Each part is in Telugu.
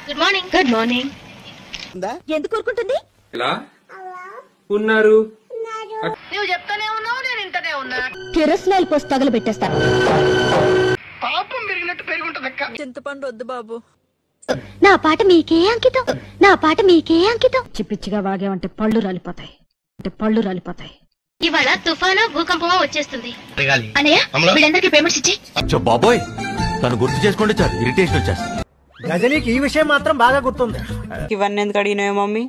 గుడ్ మార్నింగ్ గుడ్ మార్నింగ్ ఎందుకు ఊరుకుంటుంది ఎలా ఉన్నారు నువ్వు చెప్తానే ఉన్నావు నేను ఇంటనే ఉన్నా కిరసనాయిల్ పోసి తగలబెట్టేస్తా చింతపండు వద్దు బాబు నా పాట మీకే అంకితం నా పాట మీకే అంకితం పిచ్చిగా వాగేవంటే పళ్ళు రాలిపోతాయి అంటే పళ్ళు రాలిపోతాయి ఇవాళ తుఫాను భూకంపమో వచ్చేస్తుంది అనయ్య వీళ్ళందరికీ పేమెంట్స్ ఇచ్చి అచ్చో బాబోయ్ తను గుర్తు చేసుకోండి చాలు ఇరిటేషన్ వచ్చేస్తుంది గజనీకి ఈ విషయం మాత్రం బాగా గుర్తుంది ఇవన్నీ ఎందుకు అడిగినావే మమ్మీ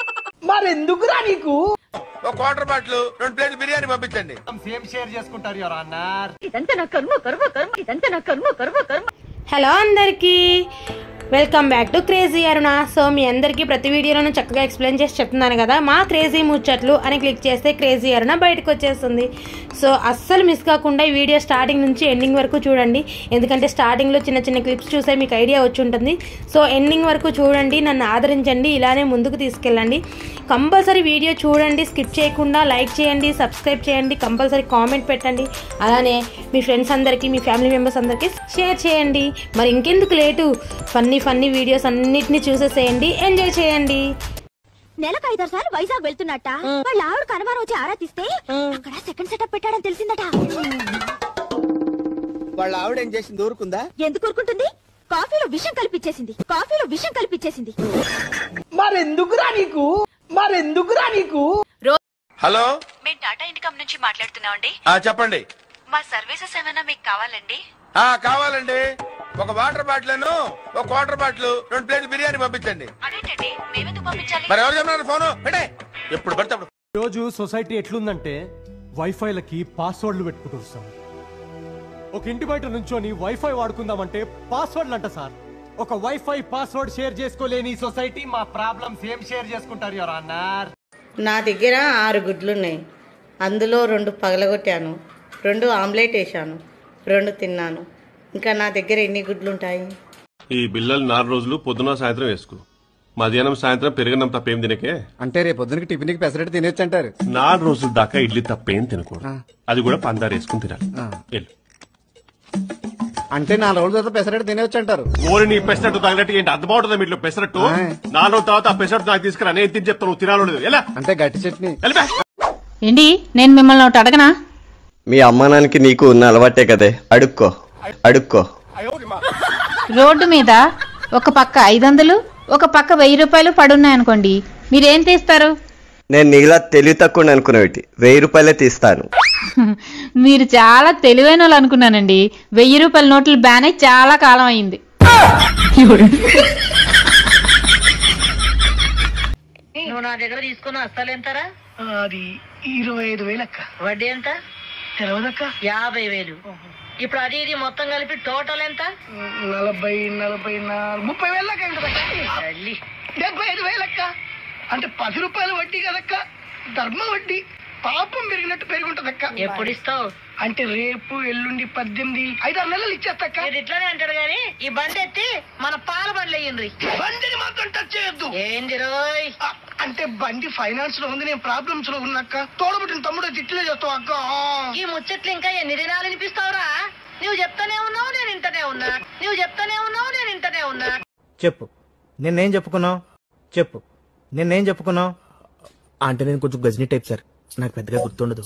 ఒక వాటర్ బాటిల్ రెండు ప్లేట్లు బిర్యానీ పంపించండి సేమ్ షేర్ చేసుకుంటారు యువర్ అన్నారు ఇదంతా నా కర్మ కర్మ కర్మ ఇదంతా నా కర్మ కర్మ కర్మ హలో అందరికీ welcome back to crazy Aruna so మీ అందరికీ ప్రతి వీడియోలోనూ చక్కగా ఎక్స్ప్లెయిన్ చేసి చెప్తున్నాను కదా మా క్రేజీ ముచ్చట్లు అని క్లిక్ చేస్తే క్రేజీ అరుణ బయటకు వచ్చేస్తుంది సో అస్సలు మిస్ కాకుండా ఈ వీడియో స్టార్టింగ్ నుంచి ఎండింగ్ వరకు చూడండి ఎందుకంటే స్టార్టింగ్లో చిన్న చిన్న క్లిప్స్ చూసే మీకు ఐడియా వచ్చి ఉంటుంది సో ఎండింగ్ వరకు చూడండి నన్ను ఆదరించండి ఇలానే ముందుకు తీసుకెళ్ళండి కంపల్సరీ వీడియో చూడండి స్కిప్ చేయకుండా లైక్ చేయండి సబ్స్క్రైబ్ చేయండి కంపల్సరీ కామెంట్ పెట్టండి అలానే మీ ఫ్రెండ్స్ అందరికీ మీ ఫ్యామిలీ మెంబర్స్ అందరికీ షేర్ చేయండి మరి ఇంకెందుకు లేటు ఫన్నీ ఫన్నీ వీడియోస్ అన్నిటిని చూసేసేయండి ఎంజాయ్ చేయండి నెలకు ఐదారు సార్లు వైజాగ్ వెళ్తున్నట్ట వాళ్ళ ఆవిడ కనుమానం వచ్చి ఆరా తీస్తే అక్కడ సెకండ్ సెటప్ పెట్టాడని తెలిసిందట వాళ్ళ ఆవిడ ఏం చేసింది ఊరుకుందా ఎందుకు ఊరుకుంటుంది కాఫీలో విషం కల్పించేసింది కాఫీలో విషం కల్పించేసింది హలో మేము టాటా ఇన్కమ్ నుంచి మాట్లాడుతున్నామండి ఆ చెప్పండి మా సర్వీసెస్ ఏమైనా మీకు కావాలండి ఆ కావాలండి ఒక వాటర్ బాటిల్ ఒక వాటర్ బాటిల్ రెండు ప్లేట్లు బిర్యానీ పంపించండి అదేంటండి మేమెందుకు పంపించాలి మరి ఎవరు చెప్పినారు ఫోను పెట్టే ఎప్పుడు పడితే అప్పుడు రోజు సొసైటీ ఎట్లుందంటే వైఫైలకి పాస్వర్డ్లు పెట్టుకుంటారు సార్ ఒక ఇంటి బయట నుంచొని వైఫై వాడుకుందామంటే పాస్వర్డ్లు అంట సార్ ఒక వైఫై పాస్వర్డ్ షేర్ చేసుకోలేని ఈ సొసైటీ మా ప్రాబ్లమ్స్ ఏం షేర్ చేసుకుంటారు యువర్ అన్నారు నా దగ్గర ఆరు గుడ్లున్నాయి అందులో రెండు పగలగొట్టాను రెండు ఆమ్లెట్ వేసాను రెండు తిన్నాను ఇంకా నా దగ్గర ఎన్ని గుడ్లు ఉంటాయి ఈ బిల్లలు నాలుగు రోజులు పొద్దున సాయంత్రం వేసుకో మధ్యాహ్నం సాయంత్రం పెరగడం తప్పేం తినకే అంటే రేపు పొద్దునకి టిఫిన్ కి పెసరెట్ తినేచ్చు అంటారు నాలుగు రోజుల దాకా ఇడ్లీ తప్పేం తినకూడదు అది కూడా పందారు వేసుకుని తినాలి వెళ్ళు. అంటే నాలుగు రోజుల తర్వాత పెసరెట్ తినేవచ్చు అంటారు ఓరి నీ పెసరట్టు తగినట్టు ఏంటి అర్థం అవుతుందా మీట్లో పెసరట్టు నాలుగు రోజుల తర్వాత ఆ పెసరట్టు నాకు తీసుకురా నేను తిని చెప్తాను నువ్వు తినాలో లేదు ఎలా అంటే గట్టి చట్నీ వెళ్ళిపో. ఏంటి నేను మిమ్మల్ని ఒకటి అడగనా మీ అమ్మానానికి నీకు ఉన్న అలవాటే కదే అడుక్కో అడుక్కో రోడ్డు మీద ఒక పక్క ఐదు వందలు ఒక పక్క వెయ్యి రూపాయలు పడున్నాయనుకోండి మీరేం తీస్తారు నేను నీలా తెలివి తక్కువ అనుకునేవి వెయ్యి రూపాయలే తీస్తాను మీరు చాలా తెలివైన వాళ్ళు అనుకున్నానండి వెయ్యి రూపాయల నోట్లు బ్యాన్ అయి చాలా కాలం అయింది నువ్వు నా దగ్గర తీసుకున్న అస్సలు ఎంతరా అది ఇరవై ఐదు వేలక్క వడ్డీ ఎంత తెలవదక్క యాభై వేలు ఇప్పుడు అది ఇది మొత్తం కలిపి టోటల్ ఎంత నలభై నలభై నాలుగు ముప్పై వేలక్క తల్లి డెబ్బై ఐదు వేలక్క అంటే పది రూపాయల వడ్డీ కదక్క ధర్మ వడ్డీ పాపం పెరిగినట్టు పెరుగుంటదక్క ఎప్పుడు ఇస్తావు అంటే రేపు ఎల్లుండి పద్దెనిమిది ఐదారు నెలలు ఇచ్చేస్తక్క మీరు ఇట్లానే అంటాడు గాని ఈ బండి ఎత్తి మన పాల బండ్లు అయ్యిండ్రి బండిని మాత్రం టచ్ చేయొద్దు ఏంది రోయ్ ఆ, అంటే బండి ఫైనాన్స్ లో ఉంది నేను ప్రాబ్లమ్స్ లో ఉన్నక్క తోడబుట్టిన తమ్ముడు తిట్లే చేస్తావు అక్క ఈ ముచ్చట్లు ఇంకా ఎన్ని దినాలు వినిపిస్తావురా నువ్వు చెప్తానే ఉన్నావు నేను ఇంటనే ఉన్నా నువ్వు చెప్తానే ఉన్నావు నేను ఇంటనే ఉన్నా చెప్పు నిన్నేం చెప్పుకున్నావు చెప్పు నిన్నేం చెప్పుకున్నావు అంటే నేను కొంచెం గజనీ టైప్ సార్ నాకు పెద్దగా గుర్తుండదు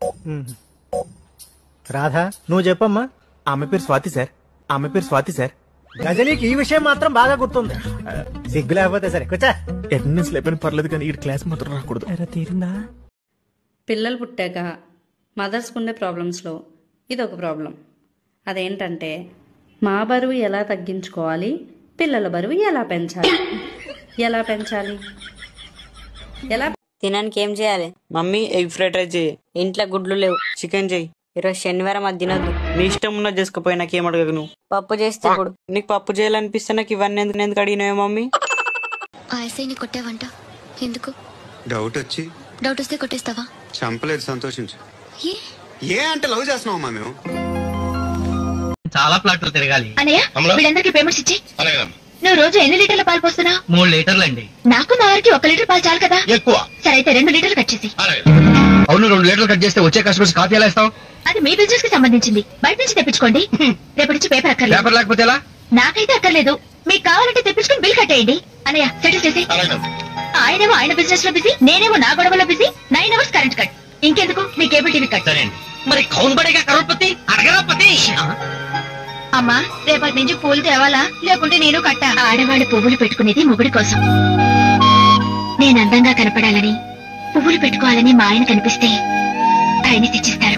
రాధా నువ్వు చెప్పమ్మా ఆమె పేరు స్వాతి సార్ ఆమె పేరు స్వాతి సార్ గజనీకి ఈ విషయం మాత్రం బాగా గుర్తుంది సిగ్గు లేకపోతే సరే కూర్చా అటెండెన్స్ లేకపోయినా పర్లేదు కానీ ఈ క్లాస్ మాత్రం రాకూడదు తీరిందా పిల్లలు పుట్టాక మదర్స్కి ఉండే ప్రాబ్లమ్స్లో ఇది ఒక ప్రాబ్లం అదేంటంటే మా బరువు ఎలా తగ్గించుకోవాలి పిల్లల బరువు ఎలా పెంచాలి ఎలా పెంచాలి ఎలా తినడానికి ఏం చేయాలి మమ్మీ ఎగ్ ఫ్రైడ్ రైస్ చేయి ఇంట్లో గుడ్లు లేవు చికెన్ చేయి ఈరోజు శనివారం అది తినొద్దు నీ ఇష్టం ఉన్నది చేసుకుపోయి నాకు ఏం అడగకు నువ్వు పప్పు చేస్తే ఇప్పుడు నీకు పప్పు చేయాలనిపిస్తే నాకు ఇవన్నీ ఎందుకు ఎందుకు అడిగినావే మమ్మీ ఆ ఎస్ఐని కొట్టావంట ఎందుకు డౌట్ వచ్చి డౌట్ వస్తే కొట్టేస్తావా చంపలేదు సంతోషించు ఏ ఏ అంటే లవ్ చేస్తున్నావమ్మా మేము చాలా ప్లాట్లు తిరగాలి అనయ్య వీళ్ళందరికీ పేమెంట్స్ ఇచ్చి నువ్వు రోజు ఎన్ని లీటర్ల పాలు పోస్తున్నావు మూడు లీటర్లు అండి నాకు మా వారికి ఒక లీటర్ పాలు చాలు కదా ఎక్కువ సరే అయితే రెండు లీటర్లు కట్ చేసి అవును రెండు లీటర్లు కట్ చేస్తే వచ్చే కస్టమర్స్ కాఫీ ఎలా ఇస్తావు అది మీ బిజినెస్ కి సంబంధించింది బయట నుంచి తెప్పించుకోండి రేపటి నుంచి పేపర్ అక్కర్లేదు పేపర్ లేకపోతే ఎలా నాకైతే అక్కర్లేదు మీకు కావాలంటే తెప్పించుకుని బిల్ కట్టేయండి అన్నయ్య సెటిల్ చేసి ఆయనేమో ఆయన బిజినెస్ లో బిజీ నేనేమో నా గొడవలో busy nine hours current cut ఇంకెందుకు మీ కేబుల్ టీవీ కట్ మరి కౌన్ బడేగా కరోడ్పతి అడగరా పతి అమ్మా రేపటి నుంచి పూలు తేవాలా లేకుంటే నేను కట్టా ఆడవాళ్ళు పువ్వులు పెట్టుకునేది మొగుడి కోసం నేను అందంగా కనపడాలని పువ్వులు పెట్టుకోవాలని మా ఆయన కనిపిస్తే ఆయన తెచ్చిస్తారు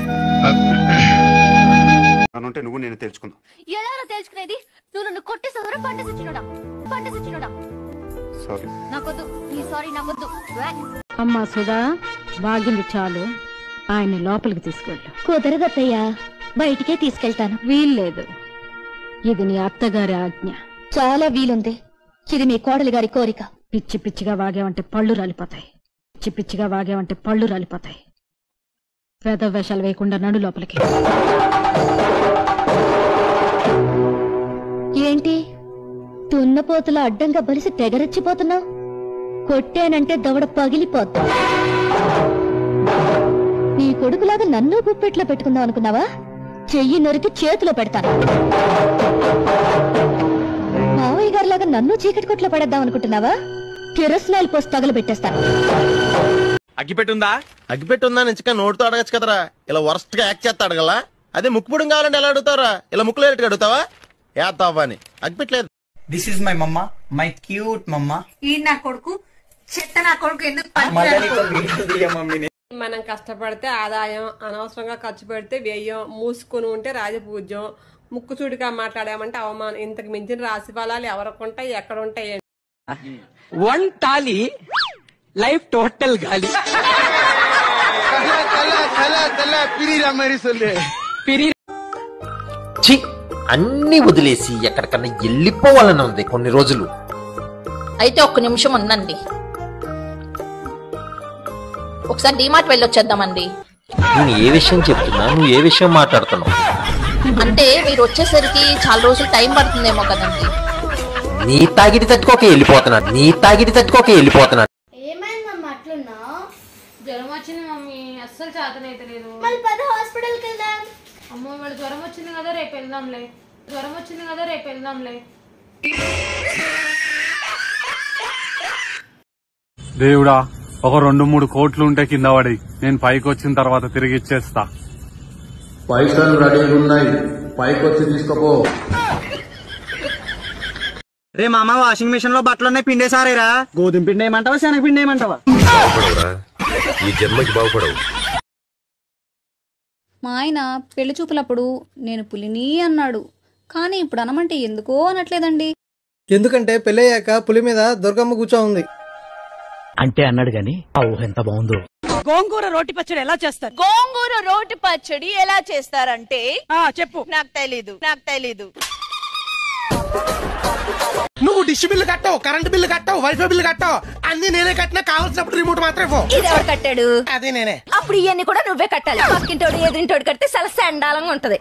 అనుంటే నువ్వు నేను తెలుసుకుందాం ఎలా తెలుసుకునేది నువ్వు నన్ను కొట్టి సదర పంట సచ్చినోడా పంట సచ్చినోడా సారీ నాకొద్దు నీ సారీ నాకొద్దు అమ్మా సుధా బాగింది చాలు ఆయన లోపలికి తీసుకెళ్ళు కుదరదత్తయ్యా బయటికే తీసుకెళ్తాను వీల్లేదు ఇది నీ అత్తగారి ఆజ్ఞ చాలా వీలుంది ఇది మీ కోడలి గారి కోరిక పిచ్చి పిచ్చిగా వాగావంటే పళ్ళు రాలిపోతాయి పిచ్చి పిచ్చిగా వాగావంటే పళ్ళు రాలిపోతాయి వేద వేషాలు వేయకుండా నడు లోపలికి ఏంటి తున్నపోతుల అడ్డంగా బలిసి తెగరెచ్చిపోతున్నావు కొట్టానంటే దవడ పగిలిపోద్దా నీ కొడుకులాగా నన్ను గుప్పెట్లో పెట్టుకుందాం అనుకున్నావా చెయ్యి నరికి చేతిలో పెడతాను మావయ్య గారిలాగా నన్ను చీకటి కొట్లో పడేద్దాం అనుకుంటున్నావా కిరస్నాయిల్ పోసి తగలబెట్టేస్తాను అగ్గిపెట్టుందా అగ్గిపెట్టుందా నుంచి నోటితో అడగచ్చు కదరా ఇలా వరస్ట్ గా యాక్ట్ చేస్తా అడగలా అదే ముక్కుపుడం కావాలంటే ఎలా అడుగుతారా ఇలా ముక్కులు ఎట్టుగా అడుగుతావా ఏత్తావా అని అగ్గిపెట్టలేదు this is my mamma my cute mamma ఈ నా కొడుకు చెత్త నా కొడుకు ఎందుకు పనికిరాడు? మనం కష్టపడితే ఆదాయం అనవసరంగా ఖర్చు పెడితే వ్యయం మూసుకొని ఉంటే రాజపూజ్యం ముక్కు చూడిగా మాట్లాడామంటే అవమానం ఇంతకు మించిన రాశి ఫలాలు ఎవరికి ఉంటాయి ఎక్కడ ఉంటాయి వన్ తాలి లైఫ్ టోటల్ గాలి ఛీ అన్ని వదిలేసి ఎక్కడికన్నా వెళ్ళిపోవాలని ఉంది కొన్ని రోజులు అయితే ఒక్క నిమిషం ఉందండి ఒకసారి డిమార్ట్ వెళ్ళొచ్చేద్దామండి నేను ఏ విషయం చెప్తున్నా నువ్వు ఏ విషయం మాట్లాడుతున్నావు అంటే మీరు వచ్చేసరికి చాలా రోజులు టైం పడుతుందేమో కదండి నీ తాగిడి తట్టుకోక వెళ్ళిపోతున్నాడు నీ తాగిడి తట్టుకోక వెళ్ళిపోతున్నాడు ఏమైందమ్మా అట్లున్నా జ్వరం వచ్చింది మమ్మీ అస్సలు చేతనైతే లేదు మళ్ళీ పద హాస్పిటల్కి వెళ్దాం అమ్మో ఇవాళ జ్వరం వచ్చింది కదా రేపు వెళ్దాంలే జ్వరం వచ్చింది కదా రేపు వెళ్దాంలే దేవుడా ఒక రెండు మూడు కోట్లు ఉంటే కింద పడి నేను పైకి వచ్చిన తర్వాత తిరిగి ఇచ్చేస్తా పైసలు రెడీగా ఉన్నాయి పైకి వచ్చి తీసుకోపో రే మామ వాషింగ్ మిషన్ లో బట్టలు ఉన్నాయి పిండేసారేరా గోధుమ పిండి ఏమంటావా శనగ పిండి ఏమంటావా ఈ జన్మకి బాగుపడవు మా ఆయన పెళ్లి చూపులప్పుడు నేను పులిని అన్నాడు కానీ ఇప్పుడు అనమంటే ఎందుకో అనట్లేదండి ఎందుకంటే పెళ్ళయ్యాక పులి మీద దుర్గమ్మ కూర్చో ఉంది అంటే అన్నాడు గాని ఆ ఊహ ఎంత బాగుందో గోంగూర రోటి పచ్చడి ఎలా చేస్తారు గోంగూర రోటి పచ్చడి ఎలా చేస్తారంటే చెప్పు నాకు తెలీదు నాకు తెలీదు నువ్వు డిష్ బిల్లు కట్టావు కరెంట్ బిల్లు కట్టావు వైఫై బిల్లు కట్టావు అన్ని నేనే కట్టినా కావాల్సినప్పుడు రిమోట్ మాత్రం ఇవ్వు. ఇది ఎవరు కట్టాడు అదే నేనే అప్పుడు ఇవన్నీ కూడా నువ్వే కట్టాలి పక్కింటోడు ఎదురింటోడు కడితే చాలా సండాలంగా ఉంటది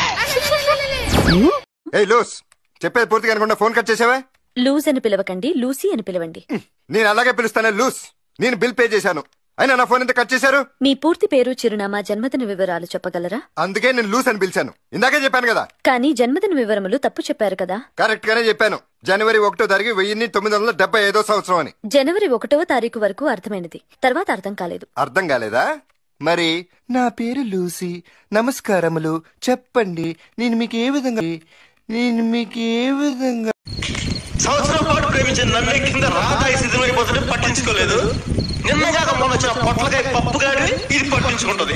ఏ లూస్ చెప్పేది పూర్తిగా అనుకుంటా ఫోన్ కట్ చేసావా లూజ్ అని పిలవకండి లూసీ అని పిలవండి నేను అలాగే పిలుస్తానే లూస్ నేను బిల్ పే చేశాను అయినా నా ఫోన్ ఎంత కట్ చేశారు మీ పూర్తి పేరు చిరునామా జన్మదిన వివరాలు చెప్పగలరా అందుకే నేను లూస్ అని పిలిచాను ఇందాకే చెప్పాను కదా కానీ జన్మదిన వివరములు తప్పు చెప్పారు కదా కరెక్ట్ గానే చెప్పాను జనవరి ఒకటో తారీఖు వెయ్యిన్ని తొమ్మిది వందల డెబ్బై ఐదో సంవత్సరం అని జనవరి ఒకటవ తారీఖు వరకు అర్థమైనది తర్వాత అర్థం కాలేదు అర్థం కాలేదా మరి నా పేరు లూసీ నమస్కారములు చెప్పండి నేను మీకు ఏ విధంగా నేను మీకు ఏ విధంగా సంవత్సరం పాటు ప్రేమించిన నన్నే కింద రాధాయి సిద్ధమైపోతుంటే పట్టించుకోలేదు నిన్నగాక మొన్న వచ్చిన పొట్లకాయ పప్పు గాడి ఇది పట్టించుకుంటది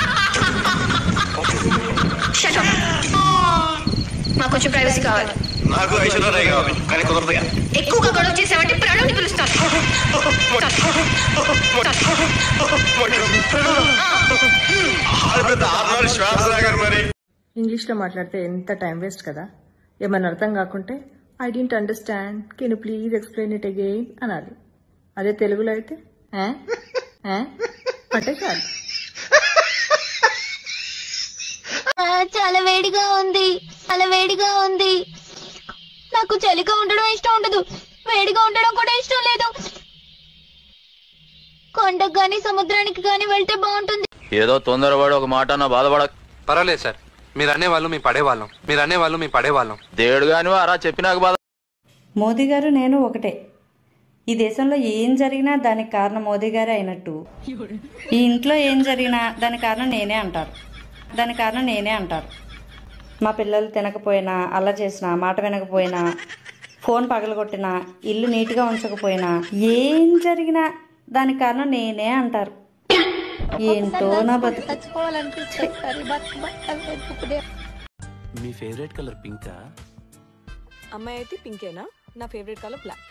మాకు కొంచెం ప్రైవసీ కావాలి నాకు ఐశ్వర్యరాయ్ కావాలి కానీ కుదరదుగా ఎక్కువగా గొడవ చేసావంటే ప్రణవ్ని పిలుస్తాను ఆర్నాడు శ్వాసరాగారు మరి ఇంగ్లీష్లో మాట్లాడితే ఎంత టైం వేస్ట్ కదా ఏమన్నా అర్థం కాకుంటే I didn't understand can please explain it again అనాలి అదే తెలుగులో అయితే "ఆ? ఆ?" అంటే చాలు చాలా వేడిగా ఉంది చాలా వేడిగా ఉంది నాకు చలిగా ఉండడం ఇష్టం ఉండదు వేడిగా ఉండడం కూడా ఇష్టం లేదు కొండకు గాని సముద్రానికి గాని వెళ్తే బాగుంటుంది ఏదో తొందరపడి ఒక మాట నా బాధపడ పర్వాలేదు సార్ మీరు అనేవాళ్ళు మేము పడేవాళ్ళం మీరు అనేవాళ్ళు మేము పడేవాళ్ళం దేవుడు గాని అరా చెప్పినాక బాధ మోదీ గారు నేను ఒకటే ఈ దేశంలో ఏం జరిగినా దానికి కారణం మోదీ గారే అయినట్టు ఈ ఇంట్లో ఏం జరిగినా దానికి కారణం నేనే అంటారు దానికి కారణం నేనే అంటారు మా పిల్లలు తినకపోయినా అల్ల చేసినా మాట వినకపోయినా ఫోన్ పగలగొట్టినా ఇల్లు నీట్గా ఉంచకపోయినా ఏం జరిగినా దానికి కారణం నేనే అంటారు ఏంటో నా బతుకు మీ ఫేవరెట్ కలర్ పింకా అమ్మాయి అయితే పింకేనా నా ఫేవరెట్ కలర్ బ్లాక్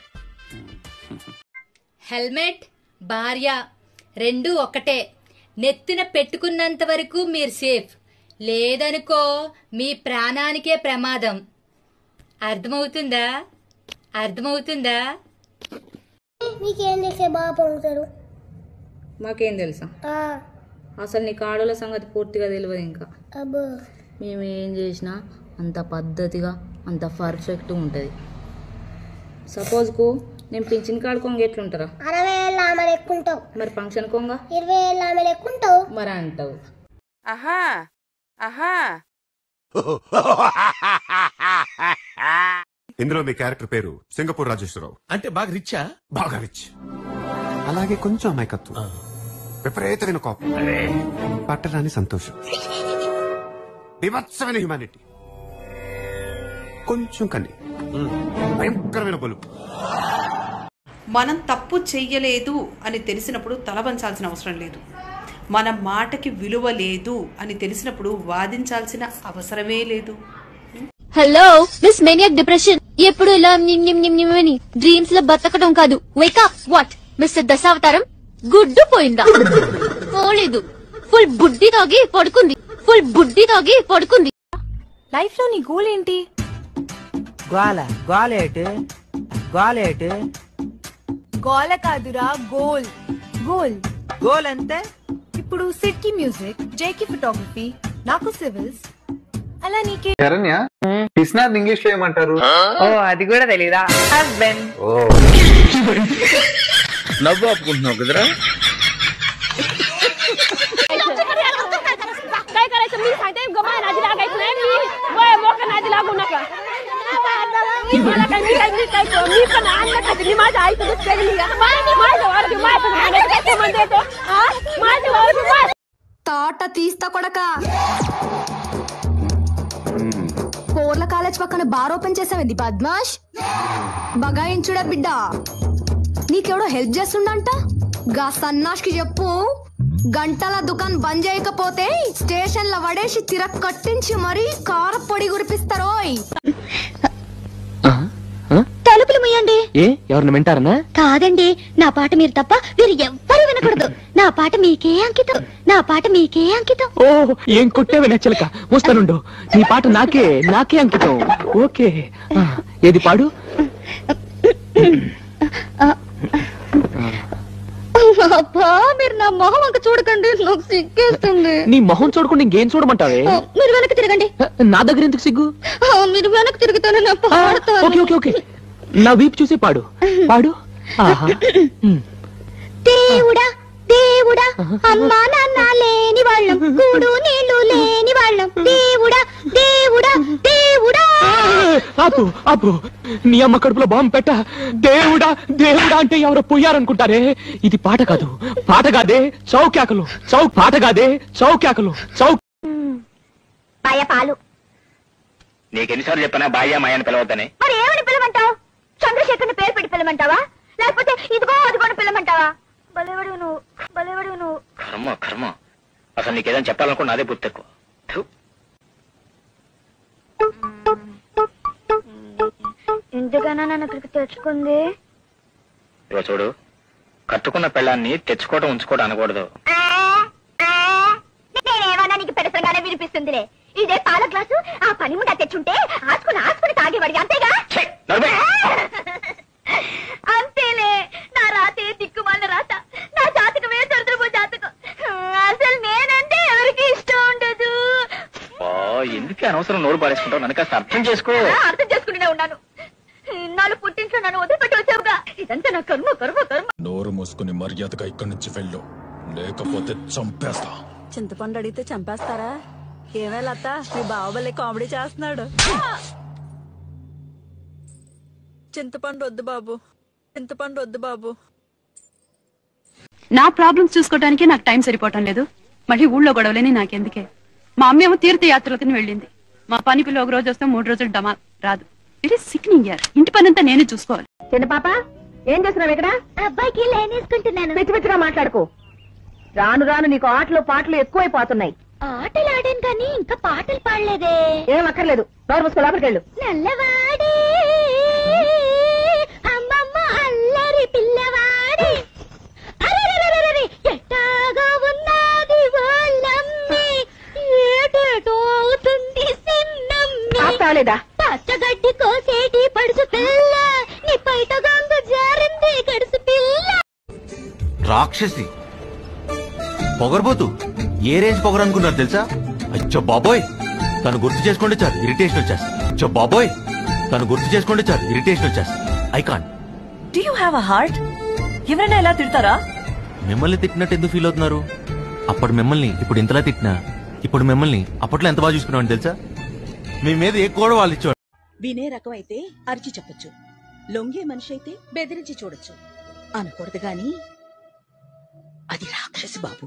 హెల్మెట్ భార్య రెండు ఒకటే నెత్తిన పెట్టుకున్నంత వరకు మీరు సేఫ్ లేదనుకో మీ ప్రాణానికే ప్రమాదం అర్థమవుతుందా అర్థమవుతుందా మీకేం చేసే బాగా పొంగుతారు మాకేం తెలుసా అసలు నీ కాడుల సంగతి పూర్తిగా తెలియదు ఇంకా అబ్బో మేము ఏం చేసినా అంత పద్ధతిగా అంత పర్ఫెక్ట్గా ఉంటుంది సపోజ్కు నేను పింఛన్ కాడు కొంగ ఎట్లుంటారా అరవై ఏళ్ళ ఆమె లెక్కుంటావు మరి ఫంక్షన్ కొంగ ఇరవై ఏళ్ళ ఆమె లెక్కుంటావు మరి అంటావు ఆహా ఆహా ఇందులో మీ క్యారెక్టర్ పేరు సింగపూర్ రాజేశ్వరరావు అంటే బాగా రిచ్చా బాగా రిచ్ అలాగే కొంచెం అమాయకత్వం విపరీతమైన కోపం పట్టరాని సంతోషం వివత్సమైన హ్యుమానిటీ కొంచెం కన్ని భయంకరమైన బలుపు మనం తప్పు చెయ్యలేదు అని తెలిసినప్పుడు తల వంచాల్సిన అవసరం లేదు మన మాటకి విలువ లేదు అని తెలిసినప్పుడు వాదించాల్సిన అవసరమే లేదు హలో మిస్ మెనియక్ డిప్రెషన్ ఎప్పుడు ఇలా నిమ్ నిమ్ నిమ్ నిమ్ అని డ్రీమ్స్ లో బతకడం కాదు వేకప్ వాట్ మిస్టర్ దశావతారం గుడ్డు పోయిందా పోలేదు ఫుల్ బుడ్డి తాగి పడుకుంది ఫుల్ బుడ్డి తాగి పడుకుంది లైఫ్ లో నీ గోల్ ఏంటి గోల గోలేటు గోలేటు గోల కాదురా గోల్ గోల్ గోల్ అంతే ఇప్పుడు సిడ్కి మ్యూజిక్ జేకి ఫోటోగ్రఫీ నాకు సివిల్స్ అలా నీకే శరణ్య పిస్నాథ్ ఇంగ్లీష్ లో ఏమంటారు ఓ అది కూడా తెలీదా హస్బెండ్ ఓ నవ్వు ఆపుకుంటున్నావు కదరా काय करायचं मी सांगते गमा नादी लागायचं नाही मी वय मोका नादी लागू नका मला काय मी काय मी काय मी पण अन्न खाते मी माझ्या आईचं दूध पेरली माझ्या वावरती माझ्या खाण्याचं म्हणते तो हा? माझ्या वावरती माझ्या తాట తీస్తా కొడక కోర్ల కాలేజ్ పక్కన బార్ ఓపెన్ చేసావేంది పద్మాష్ బగాయించుడా బిడ్డ నీకెవడో హెల్ప్ చేస్తుండంట గా సన్నాష్ కి చెప్పు గంటల దుకాణం బంద్ చేయకపోతే స్టేషన్ లో పడేసి తిర కట్టించి మరీ కార పొడి కురిపిస్తారోయ్ తలుపులు ముయ్యండి ఏ ఎవరిని వింటారనా కాదండి నా పాట మీరు తప్ప వీరు ఎవ్వరు వినకూడదు నా పాట మీకే అంకితం నా పాట మీకే అంకితం ఓ ఏం కొట్టేవి నచ్చలక వస్తానుండు నీ పాట నాకే నాకే అంకితం ఓకే ఆ, ఏది పాడు అబ్బా మీరు నా మొహం వంక చూడకండి నాకు సిగ్గేస్తుంది నీ మొహం చూడకుండా ఇంకేం చూడమంటావే ఆ, మీరు వెనక్కి తిరగండి నా దగ్గర ఎందుకు సిగ్గు ఆ, మీరు వెనక్కి తిరుగుతాను నా పాడతాను ఓకే ఓకే ఓకే నా వీపు చూసి పాడు పాడు ఆహా దేవుడా దేవుడా అమ్మా నాన్న లేని వాళ్ళం కూడు నీళ్లు లేని వాళ్ళం దేవుడా దేవుడా దేవుడా ఆపు ఆపు నీ అమ్మ కడుపులో బాంబు పెట్ట దేవుడా దేవుడా అంటే ఎవరో పోయారనుకుంటారే ఇది పాట కాదు పాట కాదే చౌక్యాకలు చౌ పాట కాదే చౌక్యాకలు చౌ పాయ పాలు నీకెన్నిసార్లు చెప్పినా బాయ్యా మాయని పిలవద్దని మరి ఏమని పిలమంటావు చంద్రశేఖర్ని పేరు పెట్టి పిలమంటావా లేకపోతే ఇదిగో అదిగోని పిలమంటావా బలేవడు నువ్వు బలేవడు నువ్వు కర్మ కర్మ అసలు నీకేదైనా చెప్పాలనుకున్నా అదే బుద్ధి ఎక్కువ థు. ఎందుకైనా నన్ను ఇక్కడికి తెచ్చుకుంది ఇదిగో చూడు కట్టుకున్న పెళ్ళాన్ని తెచ్చుకోవడం ఉంచుకోవడం అనకూడదు నేనేమన్నా నీకు పెడసంగానే వినిపిస్తుందిలే ఇదే పాల గ్లాసు ఆ పని ముండా తెచ్చుంటే ఆసుకుని ఆసుకుని తాగేవాడి అంతేగా అంతేలే నా రాతే దిక్కుమాల రాత నా జాతకమే దరిద్రపో జాతకం అసలు నేనంటే ఎవరికి ఇష్టం ఉండదు ఆ, ఎందుకే అనవసరం నోరు పారేసుకుంటావు నన్ను కాస్త అర్థం చేసుకో ఆ, అర్థం చేసుకుంటూనే ఉన్నాను ఇన్నాళ్ళు పుట్టింట్లో నన్ను వదిలిపెట్టి వచ్చావుగా ఇదంతా నా కర్మ కర్మ కర్మ నోరు మూసుకుని మర్యాదగా ఇక్కడి నుంచి వెళ్ళు లేకపోతే చంపేస్తా చింతపండు అడిగితే చంపేస్తారా ఏమే లత మీ బావబల్లే కామెడీ చేస్తున్నాడు చింతపండు వద్దు బాబు చింతపండు వద్దు బాబు నా ప్రాబ్లమ్స్ చూసుకోవడానికి నాకు టైం సరిపోవటం లేదు మళ్ళీ ఊళ్ళో గొడవలేని నాకెందుకే మా అమ్మ ఏమో తీర్థయాత్రలకి వెళ్ళింది మా పని పిల్ల ఒక రోజు వస్తే మూడు రోజులు డమా రాదు ఇట్ ఈస్ సిక్నింగ్ ఇయర్ ఇంటి పని అంతా నేనే చూసుకోవాలి చిన్న పాప ఏం చేస్తున్నావు ఇక్కడ అబ్బాయికి లైన్ వేసుకుంటున్నాను పిచ్చి పిచ్చిగా మాట్లాడుకో రాను రాను నీకు ఆటలు పాటలు ఎక్కువైపోతున్నాయి ఆటలు ఆడాను కానీ ఇంకా పాటలు పాడలేదే ఏం అక్కర్లేదు నోరు మూసుకో లోపలికి వెళ్ళు నల్లవాడే అమ్మమ్మ అల్లరి పిల్లవాడే అరెరెరెరెరె, ఎట్టాగా ఉన్నది వాళ్ళమ్మి ఏటేటో అవుతుంది సిన్నమ్మి ఆపుతావా పచ్చగడ్డి కోసేటి పడుసు పిల్ల నీ బయట గంగ జారింది గడుసు పిల్ల రాక్షసి పొగరబోతు ఏ రేంజ్ పొగరు అనుకున్నారు తెలుసా అచ్చో బాబోయ్ తను గుర్తు చేసుకోండి చాలు ఇరిటేషన్ వచ్చేస్తుంది అచ్చో బాబోయ్ తను గుర్తు చేసుకోండి చాలు ఇరిటేషన్ వచ్చేస్తుంది I can't do you have a heart ఎవరైనా ఎలా తిడతారా మిమ్మల్ని తిట్టినట్టు ఎందుకు ఫీల్ అవుతున్నారు అప్పుడు మిమ్మల్ని ఇప్పుడు ఇంతలా తిట్టినా ఇప్పుడు మిమ్మల్ని అప్పట్లో ఎంత బాగా చూసుకున్నామని తెలుసా మీ మీద ఏ కూడా వాళ్ళు ఇచ్చేవాడు వినే రకం అయితే అరిచి చెప్పొచ్చు లొంగే మనిషి అయితే బెదిరించి చూడొచ్చు అనకూడదు గాని అది రాక్షసి బాబు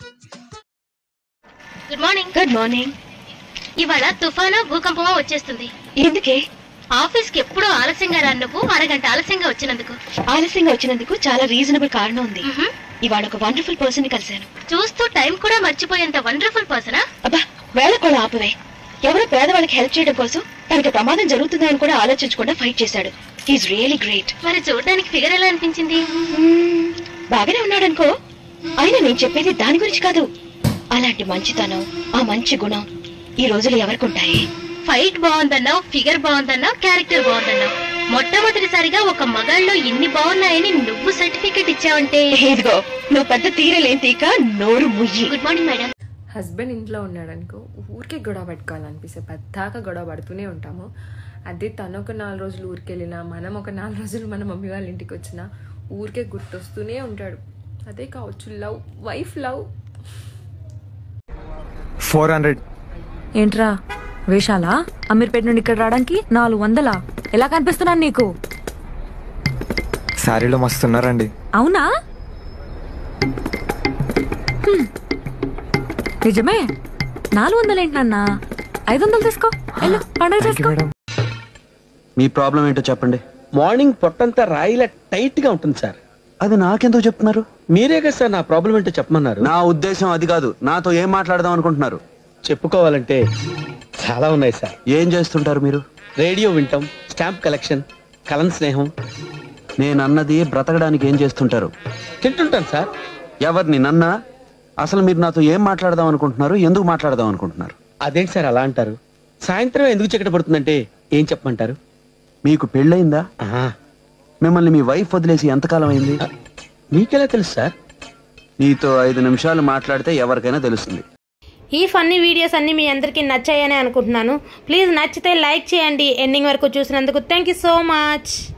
గుడ్ మార్నింగ్ గుడ్ మార్నింగ్ ఇవాళ తుఫాను భూకంపమో వచ్చేస్తుంది ఎందుకే ఆఫీస్ కి ఎప్పుడూ ఆలస్యంగా రాను నువ్వు అరగంట ఆలస్యంగా వచ్చినందుకు ఆలస్యంగా వచ్చినందుకు చాలా రీజనబుల్ కారణం ఉంది ఇవాళ ఒక వండర్ఫుల్ పర్సన్ కలిశాను చూస్తూ టైం కూడా మర్చిపోయేంత వండర్ఫుల్ పర్సనా అబ్బా వేళ కూడా ఆపవే ఎవరో పేదవాళ్ళకి హెల్ప్ చేయడం కోసం తనకి ప్రమాదం జరుగుతుందని కూడా ఆలోచించకుండా ఫైట్ చేశాడు హీస్ రియలీ గ్రేట్ మరి చూడడానికి ఫిగర్ ఎలా అనిపించింది బాగానే ఉన్నాడనుకో అయినా నేను చెప్పేది దాని గురించి కాదు అలాంటి మంచితనం ఆ మంచి గుణం ఈ రోజులు ఎవరికి ఉంటాయి ఫైట్ బాగుందన్నావు ఫిగర్ బాగుందన్నావు క్యారెక్టర్ బాగుందన్నావు మొట్టమొదటిసారిగా ఒక మగాళ్ళలో ఇన్ని బాగున్నాయని నువ్వు సర్టిఫికెట్ ఇచ్చావంటే ఇదిగో నువ్వు పెద్ద తీరలేం తీక నోరు ముయ్యి గుడ్ మార్నింగ్ మేడం హస్బెండ్ ఇంట్లో ఉన్నాడనుకో ఊరికే గొడవ పెట్టుకోవాలనిపిస్తే పెద్దాక గొడవ పడుతూనే ఉంటాము అదే తను ఒక నాలుగు రోజులు ఊరికి వెళ్ళినా మనం ఒక నాలుగు రోజులు మన మమ్మీ వాళ్ళ ఇంటికి వచ్చినా ఊరికే గుర్తొస్తూనే ఉంటాడు అదే కావచ్చు love wife love four hundred ఏంట్రా వేషాలా అమీర్పేట నుండి ఇక్కడ రావడానికి నాలుగు వందలా ఎలా కనిపిస్తున్నాను నీకు శారీలో మస్తున్నారండి అవునా హ్మ్. నిజమే నాలుగు వందలు ఏంటన్నా ఐదు వందలు తీసుకో వెళ్ళు పండుగ చేసుకో మీ ప్రాబ్లం ఏంటో చెప్పండి మార్నింగ్ పొట్టంతా రాయిలా టైట్ గా ఉంటుంది సార్ అది నాకెందుకు చెప్తున్నారు మీరే కదా సార్ నా ప్రాబ్లం ఏంటో చెప్పమన్నారు నా ఉద్దేశం అది కాదు నాతో ఏం మాట్లాడదాం అనుకుంటున్నారు చెప్పుకోవాలంటే చాలా ఉన్నాయి సార్ ఏం చేస్తుంటారు మీరు రేడియో వింటాం స్టాంప్ కలెక్షన్ కలన్ స్నేహం నేను అన్నది బ్రతకడానికి ఏం చేస్తుంటారు తింటుంటాను సార్ ఎవరిని నన్నా అసలు మీరు నాతో ఏం మాట్లాడదాం అనుకుంటున్నారు ఎందుకు మాట్లాడదాం అనుకుంటున్నారు అదేంటి సార్ అలా అంటారు సాయంత్రం ఎందుకు చీకట పడుతుందంటే ఏం చెప్పమంటారు మీకు పెళ్ళయిందా మిమ్మల్ని మీ వైఫ్ వదిలేసి ఎంతకాలం అయింది మీకెలా తెలుసు సార్ నీతో ఐదు నిమిషాలు మాట్లాడితే ఎవరికైనా తెలుస్తుంది ఈ ఫన్నీ వీడియోస్ అన్ని మీ అందరికీ నచ్చాయని అనుకుంటున్నాను ప్లీజ్ నచ్చితే లైక్ చేయండి ఎండింగ్ వరకు చూసినందుకు థ్యాంక్ యూ సో మచ్